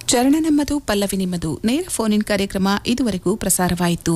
ಚರಣ ನಮ್ಮದು ಪಲ್ಲವಿ ನಿಮ್ಮದು ನೇರ ಫೋನ್ ಇನ್ ಕಾರ್ಯಕ್ರಮ ಇದುವರೆಗೂ ಪ್ರಸಾರವಾಯಿತು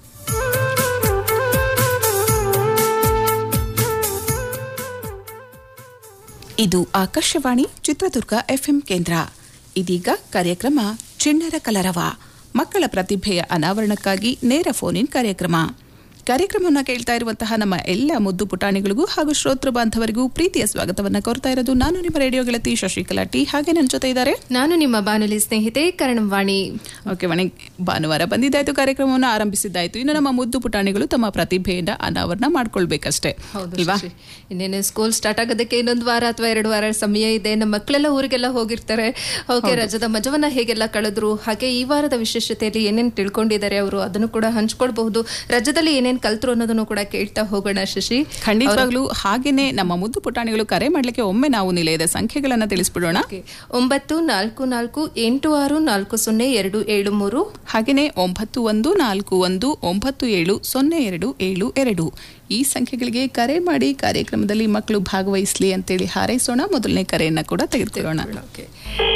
ಇದು ಆಕಾಶವಾಣಿ ಚಿತ್ರದುರ್ಗ ಎಫ್ಎಂ ಕೇಂದ್ರ ಇದೀಗ ಕಾರ್ಯಕ್ರಮ ಚಿಣ್ಣರ ಕಲರವ ಮಕ್ಕಳ ಪ್ರತಿಭೆಯ ಅನಾವರಣಕ್ಕಾಗಿ ನೇರ ಫೋನ್ ಇನ್ ಕಾರ್ಯಕ್ರಮ ಕಾರ್ಯಕ್ರಮವನ್ನು ಕೇಳ್ತಾ ಇರುವಂತಹ ನಮ್ಮ ಎಲ್ಲ ಮುದ್ದು ಪುಟಾಣಿಗಳಿಗೂ ಹಾಗೂ ಶ್ರೋತೃ ಬಾಂಧವರಿಗೂ ಪ್ರೀತಿಯ ಸ್ವಾಗತವನ್ನು ಕೋರ್ತಾ ಇರೋದು ನಾನು ನಿಮ್ಮ ರೇಡಿಯೋ ಗೆಳತಿ ಶಶಿಕಲಾ ಟಿ ಹಾಗೆ ನನ್ನ ಜೊತೆ ಇದ್ದಾರೆ ನಾನು ನಿಮ್ಮ ಬಾನುಲಿ ಸ್ನೇಹಿತೆ ಕರಣವಾಣಿ ಓಕೆ ಮನೆ ಭಾನುವಾರ ಬಂದಿದ್ದಾಯ್ತು ಕಾರ್ಯಕ್ರಮವನ್ನು ಆರಂಭಿಸಿದ್ದಾಯ್ತು ಇನ್ನು ನಮ್ಮ ಮುದ್ದು ಪುಟಾಣಿಗಳು ತಮ್ಮ ಪ್ರತಿಭೆಯನ್ನ ಅನಾವರಣ ಮಾಡ್ಕೊಳ್ಬೇಕಷ್ಟೇ ಹೌದು ಅಲ್ವಾ ಶಶಿ. ಇನ್ನೇನು ಸ್ಕೂಲ್ ಸ್ಟಾರ್ಟ್ ಆಗೋದಕ್ಕೆ ಇನ್ನೊಂದು ವಾರ ಅಥವಾ ಎರಡು ವಾರ ಸಮಯ ಇದೆ ನಮ್ಮ ಮಕ್ಕಳೆಲ್ಲ ಊರಿಗೆಲ್ಲ ಹೋಗಿರ್ತಾರೆ ಓಕೆ ರಜದ ಮಜವನ್ನ ಹೇಗೆಲ್ಲ ಕಳೆದ್ರು ಹಾಗೆ ಈ ವಾರದ ವಿಶೇಷತೆಯಲ್ಲಿ ಏನೇನು ತಿಳ್ಕೊಂಡಿದ್ದಾರೆ ಅವರು ಅದನ್ನು ಕೂಡ ಹಂಚ್ಕೊಳ್ಬಹುದು ರಜದಲ್ಲಿ ಏನೇನು ಕಲ್ತ್ರು ಅನ್ನೋದನ್ನು ಕೂಡ ಕೇಳ್ತಾ ಹೋಗೋಣ ಶಶಿ ಖಂಡಿತವಾಗ್ಲೂ ಹಾಗೇನೆ ನಮ್ಮ ಮುದ್ದು ಪುಟಾಣಿಗಳು ಕರೆ ಮಾಡ್ಲಿಕ್ಕೆ ಒಮ್ಮೆ ನಾವು ನಿಲಯದ ಸಂಖ್ಯೆಗಳನ್ನ ತಿಳಿಸ್ಬಿಡೋಣ Okay. ಒಂಬತ್ತು ನಾಲ್ಕು ನಾಲ್ಕು ಎಂಟು ಆರು ನಾಲ್ಕು ಸೊನ್ನೆ ಎರಡು ಏಳು ಮೂರು ಹಾಗೇನೆ ಒಂಬತ್ತು ಒಂದು ನಾಲ್ಕು ಒಂದು ಒಂಬತ್ತು ಏಳು ಸೊನ್ನೆ ಎರಡು ಏಳು ಎರಡು ಈ ಸಂಖ್ಯೆಗಳಿಗೆ ಕರೆ ಮಾಡಿ ಕಾರ್ಯಕ್ರಮದಲ್ಲಿ ಮಕ್ಕಳು ಭಾಗವಹಿಸ್ಲಿ ಅಂತೇಳಿ ಹಾರೈಸೋಣ ಮೊದಲನೇ ಕರೆಯನ್ನ ಕೂಡ ತೆಗೆದುಕೊಳ್ಳೋಣ Okay.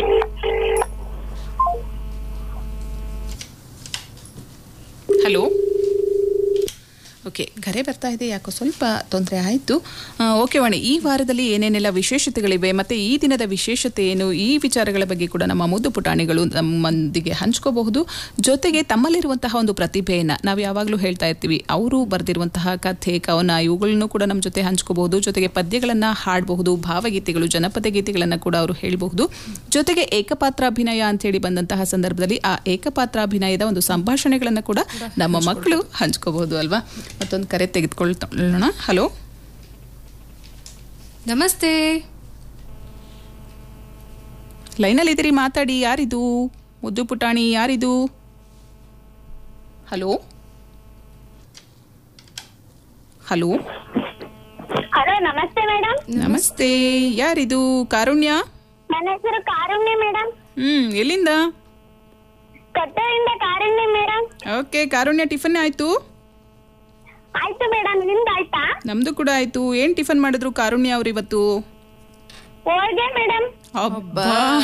ಹಲೋ ಓಕೆ ಕರೆ ಬರ್ತಾ ಇದೆ ಯಾಕೋ ಸ್ವಲ್ಪ ತೊಂದರೆ ಆಯಿತು ಓಕೆ ವಾಣಿ ಈ ವಾರದಲ್ಲಿ ಏನೇನೆಲ್ಲ ವಿಶೇಷತೆಗಳಿವೆ ಮತ್ತು ಈ ದಿನದ ವಿಶೇಷತೆ ಏನು ಈ ವಿಚಾರಗಳ ಬಗ್ಗೆ ಕೂಡ ನಮ್ಮ ಮುದ್ದು ಪುಟಾಣಿಗಳು ನಮ್ಮೊಂದಿಗೆ ಹಂಚ್ಕೋಬಹುದು ಜೊತೆಗೆ ತಮ್ಮಲ್ಲಿರುವಂತಹ ಒಂದು ಪ್ರತಿಭೆಯನ್ನು ನಾವು ಯಾವಾಗಲೂ ಹೇಳ್ತಾ ಇರ್ತೀವಿ ಅವರು ಬರೆದಿರುವಂತಹ ಕಥೆ ಕವನ ಇವುಗಳನ್ನು ಕೂಡ ನಮ್ಮ ಜೊತೆ ಹಂಚ್ಕೋಬಹುದು ಜೊತೆಗೆ ಪದ್ಯಗಳನ್ನು ಹಾಡಬಹುದು ಭಾವಗೀತೆಗಳು ಜನಪದ ಗೀತೆಗಳನ್ನು ಕೂಡ ಅವರು ಹೇಳಬಹುದು ಜೊತೆಗೆ ಏಕಪಾತ್ರಾಭಿನಯ ಅಂತ ಹೇಳಿ ಬಂದಂತಹ ಸಂದರ್ಭದಲ್ಲಿ ಆ ಏಕಪಾತ್ರಾಭಿನಯದ ಒಂದು ಸಂಭಾಷಣೆಗಳನ್ನು ಕೂಡ ನಮ್ಮ ಮಕ್ಕಳು ಹಂಚ್ಕೋಬಹುದು ಅಲ್ವಾ ಮತ್ತೊಂದು ಕರೆ ತೆಗೆದುಕೊಳ್ಳೋಣ ಹಲೋ ನಮಸ್ತೆ ಲೈನಲ್ಲಿ ಇದ್ದೀರಿ ಮಾತಾಡಿ ಯಾರಿದು ಮುದ್ದು ಪುಟಾಣಿ ಯಾರಿದು ಹಲೋ ಹಲೋ ಹಲೋ ನಮಸ್ತೆ ಮೇಡಮ್ ನಮಸ್ತೆ ಯಾರಿದು ಕಾರುಣ್ಯ ನನ್ನ ಹೆಸರು ಕಾರುಣ್ಯ ಮೇಡಮ್ ಹ್ಮ್ ಎಲ್ಲಿಂದ ಕಟ್ಟೆಯಿಂದ Karunya madam okay Karunya tiffin ಆಯ್ತು ಆಯ್ತು ಮೇಡಮ್ ನಿಮ್ದು ಆಯ್ತಾ ನಮ್ದು ಕೂಡ ಆಯ್ತು ಏನ್ ಟಿಫನ್ ಮಾಡಿದ್ರು ಕಾರುಣ್ಯ ಅವ್ರು ಇವತ್ತು ಹೋಳ್ಗೆ ಮೇಡಮ್ ಅಬ್ಬಾ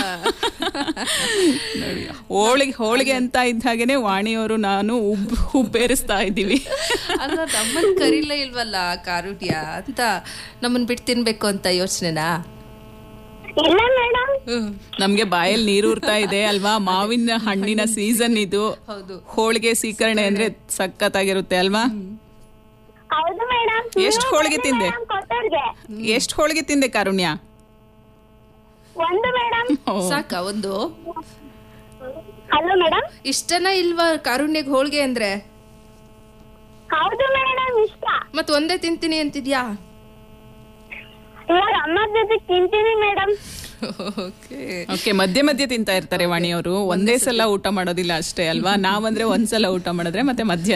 ನೋಡಿ, ಹೋಳಿಗೆ ಹೋಳಿಗೆ ಅಂತ ಇದ್ದ ಹಾಗೇನೆ ವಾಣಿಯವರು ನಾನು ಉಬ್ ಉಬ್ಬೇರಿಸ್ತಾ ಇದ್ದೀವಿ ಅಲ್ಲ ನಮ್ಮನ್ ಕರಿಲ್ಲ ಇಲ್ವಲ್ಲ ಕಾರುಟ್ಯ ಅಂತ ನಮ್ಮನ್ ಬಿಟ್ಟು ತಿನ್ಬೇಕು ಅಂತ ಯೋಚನೆನಾ ಇಲ್ಲ ಮೇಡಮ್ ನಮ್ಗೆ ಬಾಯಲ್ಲಿ ನೀರು ಉರ್ತಾ ಇದೆ ಅಲ್ವಾ ಮಾವಿನ ಹಣ್ಣಿನ ಸೀಸನ್ ಇದು ಹೌದು ಹೋಳಿಗೆ ಸ್ವೀಕರಣೆ ಅಂದ್ರೆ ಸಖತ್ತಾಗಿರುತ್ತೆ ಅಲ್ವಾ ಹೌದು ಮೇಡಮ್ ಎಷ್ಟ್ ಹೋಳಿಗೆ ತಿಂದೆ? ಕೊಟ್ಟವ್ರಿಗೆ ಎಷ್ಟು ಹೋಳಿಗೆ ತಿಂದೆ ಕಾರುಣ್ಯ ಒಂದು ಮೇಡಮ್ ಓ, ಸಾಕ ಒಂದು ಹಲೋ ಮೇಡಮ್ ಇಷ್ಟನ ಇಲ್ವಾ ಕಾರುಣ್ಯಗ್ ಹೋಳ್ಗೆ ಅಂದ್ರೆ ಹೌದು ಮೇಡಮ್ ಇಷ್ಟ ಮತ್ ಒಂದೇ ತಿಂತೀನಿ ಅಂತಿದ್ಯಾ ಇವಾಗ ಅಮ್ಮ ಜೊತೆ ತಿಂತೀನಿ ಮೇಡಮ್ ಓಕೆ ಓಕೆ ಮಧ್ಯೆ ಮಧ್ಯೆ ತಿಂತಾ ಇರ್ತಾರೆ ವಾಣಿಯವರು ಒಂದೇ ಸಲ ಊಟ ಮಾಡೋದಿಲ್ಲ ಅಷ್ಟೇ ಅಲ್ವಾ ನಾವಂದ್ರೆ ಒಂದ್ಸಲ ಊಟ ಮಾಡಿದ್ರೆ ಮತ್ತೆ ಮಧ್ಯ